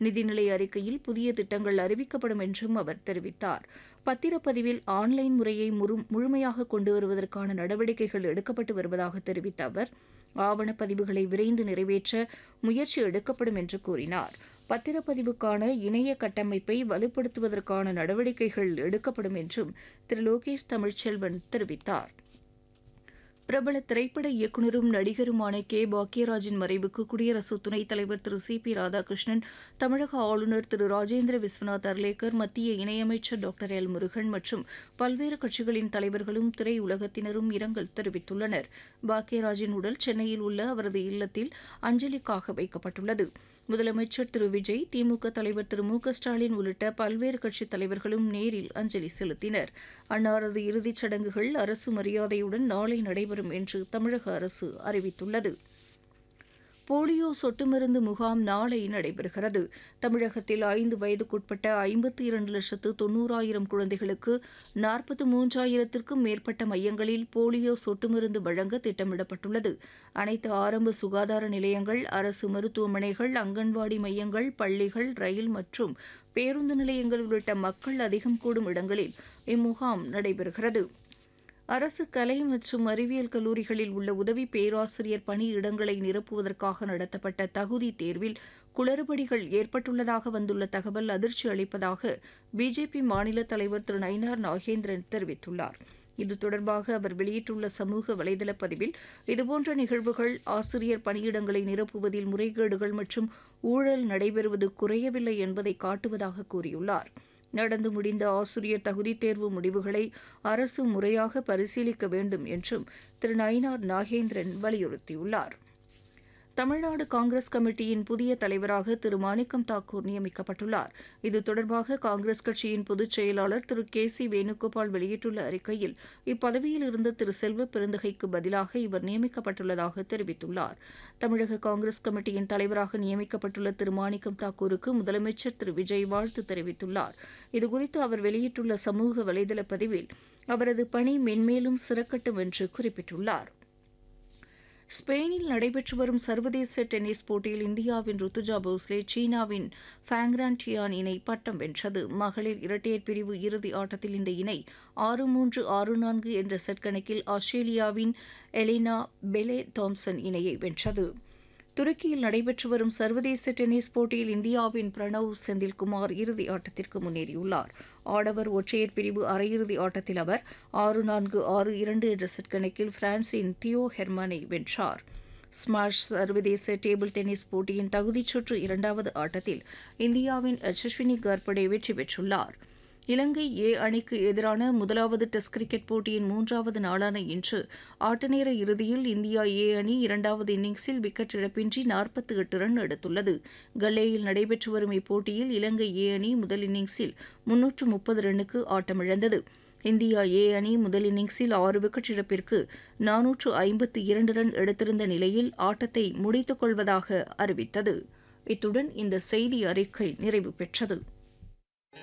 நிதிநிலை அறிக்கையில் புதிய திட்டங்கள் அறிவிக்கப்படும் என்றும் அவர் தெரிவித்தார் பத்திரப்பதிவில் ஆன்லைன் முறையை முழுமையாக கொண்டு வருவதற்கான நடவடிக்கைகள் எடுக்கப்பட்டு வருவதாக தெரிவித்த அவர் ஆவணப்பதிவுகளை விரைந்து நிறைவேற்ற முயற்சி எடுக்கப்படும் என்று கூறினார் பத்திரப்பதிவுக்கான இணைய கட்டமைப்பை வலுப்படுத்துவதற்கான நடவடிக்கைகள் எடுக்கப்படும் என்றும் திரு லோகேஷ் தமிழ்ச்செல்வன் தெரிவித்தார் பிரபல திரைப்பட இயக்குநரும் நடிகருமான கே பாக்யராஜின் மறைவுக்கு குடியரசு துணைத் தலைவர் திரு சி பி ராதாகிருஷ்ணன் தமிழக ஆளுநர் திரு ராஜேந்திர விஸ்வநாத் அர்லேக்கர் மத்திய இணையமைச்சர் டாக்டர் எல் முருகன் மற்றும் பல்வேறு கட்சிகளின் தலைவர்களும் திரையுலகத்தினரும் இரங்கல் தெரிவித்துள்ளனர் பாக்யராஜின் உடல் சென்னையில் உள்ள அவரது இல்லத்தில் அஞ்சலிக்காக வைக்கப்பட்டுள்ளது முதலமைச்சர் திரு விஜய் திமுக தலைவர் திரு மு க ஸ்டாலின் உள்ளிட்ட பல்வேறு கட்சித் தலைவர்களும் நேரில் அஞ்சலி செலுத்தினர் அன்னாரது இறுதிச் சடங்குகள் அரசு மரியாதையுடன் நாளை நடைபெறும் என்று தமிழக அரசு அறிவித்துள்ளது போலியோ சொட்டு மருந்து முகாம் நாளை நடைபெறுகிறது தமிழகத்தில் ஐந்து வயதுக்குட்பட்ட ஐம்பத்தி இரண்டு லட்சத்து தொன்னூறாயிரம் குழந்தைகளுக்கு நாற்பத்து மூன்றாயிரத்திற்கும் மேற்பட்ட மையங்களில் போலியோ சொட்டு மருந்து வழங்க திட்டமிடப்பட்டுள்ளது அனைத்து ஆரம்ப சுகாதார நிலையங்கள் அரசு மருத்துவமனைகள் அங்கன்வாடி மையங்கள் பள்ளிகள் ரயில் மற்றும் பேருந்து நிலையங்கள் உள்ளிட்ட மக்கள் அதிகம் கூடும் இடங்களில் இம்முகாம் நடைபெறுகிறது அரசு கலை மற்றும் அறிவியல் கல்லூரிகளில் உள்ள உதவி பேராசிரியர் பணியிடங்களை நிரப்புவதற்காக நடத்தப்பட்ட தகுதி தேர்வில் குளறுபடிகள் ஏற்பட்டுள்ளதாக வந்துள்ள தகவல் அதிர்ச்சி அளிப்பதாக பிஜேபி மாநில தலைவர் திரு நயினார் நாகேந்திரன் தெரிவித்துள்ளார் இது தொடர்பாக அவர் வெளியிட்டுள்ள சமூக வலைதள பதிவில் இதுபோன்ற நிகழ்வுகள் ஆசிரியர் பணியிடங்களை நிரப்புவதில் முறைகேடுகள் மற்றும் ஊழல் நடைபெறுவது குறையவில்லை என்பதை காட்டுவதாக கூறியுள்ளார் நடந்து முடிந்த ஆசிரியர் தகுதித் தேர்வு முடிவுகளை அரசு முறையாக பரிசீலிக்க வேண்டும் என்றும் திரு நயினார் நாகேந்திரன் வலியுறுத்தியுள்ளார் தமிழ்நாடு காங்கிரஸ் கமிட்டியின் புதிய தலைவராக திரு மாணிக்கம் தாக்கூர் நியமிக்கப்பட்டுள்ளார் இது தொடர்பாக காங்கிரஸ் கட்சியின் பொதுச் செயலாளர் திரு கே சி வேணுகோபால் வெளியிட்டுள்ள அறிக்கையில் இப்பதவியில் இருந்த திரு செல்வ பெருந்தகைக்கு பதிலாக இவர் நியமிக்கப்பட்டுள்ளதாக தெரிவித்துள்ளார் தமிழக காங்கிரஸ் கமிட்டியின் தலைவராக நியமிக்கப்பட்டுள்ள திரு மாணிக்கம் தாக்கூருக்கு முதலமைச்சர் திரு விஜய் வாழ்த்து தெரிவித்துள்ளார் இதுகுறித்து அவர் வெளியிட்டுள்ள சமூக வலைதள பதிவில் அவரது பணி மென்மேலும் சிறக்கட்டும் என்று குறிப்பிட்டுள்ளார் ஸ்பெயினில் நடைபெற்று வரும் சர்வதேச டென்னிஸ் போட்டியில் இந்தியாவின் ருத்துஜா போஸ்லே சீனாவின் ஃபேங்ரான் டியான் இணை பட்டம் வென்றது மகளிர் இரட்டையர் பிரிவு இறுதி ஆட்டத்தில் இந்த இணை ஆறு மூன்று ஆறு நான்கு என்ற செட் கணக்கில் ஆஸ்திரேலியாவின் எலினா பெலே தாம்சன் இணையை வென்றது துருக்கியில் நடைபெற்று வரும் சர்வதேச டென்னிஸ் போட்டியில் இந்தியாவின் பிரணவ் செந்தில்குமார் இறுதி ஆட்டத்திற்கு முன்னேறியுள்ளார் ஆடவர் ஒற்றையர் பிரிவு அரையிறுதி ஆட்டத்தில் அவர் ஆறு நான்கு ஆறு இரண்டு என்ற செட் கணக்கில் பிரான்சின் தியோ ஹெர்மனை வென்றார் ஸ்மாஷ் சர்வதேச டேபிள் டென்னிஸ் போட்டியின் தகுதிச் சுற்று இரண்டாவது ஆட்டத்தில் இந்தியாவின் யசஸ்வினி கர்படே வெற்றி பெற்றுள்ளார் இலங்கை ஏ அணிக்கு எதிரான முதலாவது டெஸ்ட் கிரிக்கெட் போட்டியின் மூன்றாவது நாளான இன்று ஆட்டநேர இறுதியில் இந்தியா ஏ அணி இரண்டாவது இன்னிங்ஸில் விக்கெட் இழப்பின்றி நாற்பத்தி எட்டு ரன் எடுத்துள்ளது கல்லேயில் நடைபெற்று வரும் இப்போட்டியில் இலங்கை ஏ அணி முதல் இன்னிங்ஸில் முன்னூற்று முப்பது ரன்னுக்கு ஆட்டமிழந்தது இந்தியா ஏ அணி முதல் இன்னிங்ஸில் ஆறு விக்கெட் இழப்பிற்கு நானூற்று ஐம்பத்தி இரண்டு ரன் எடுத்திருந்த நிலையில் ஆட்டத்தை முடித்துக் கொள்வதாக அறிவித்தது இத்துடன் இந்த செய்தி அறிக்கை நிறைவு பெற்றது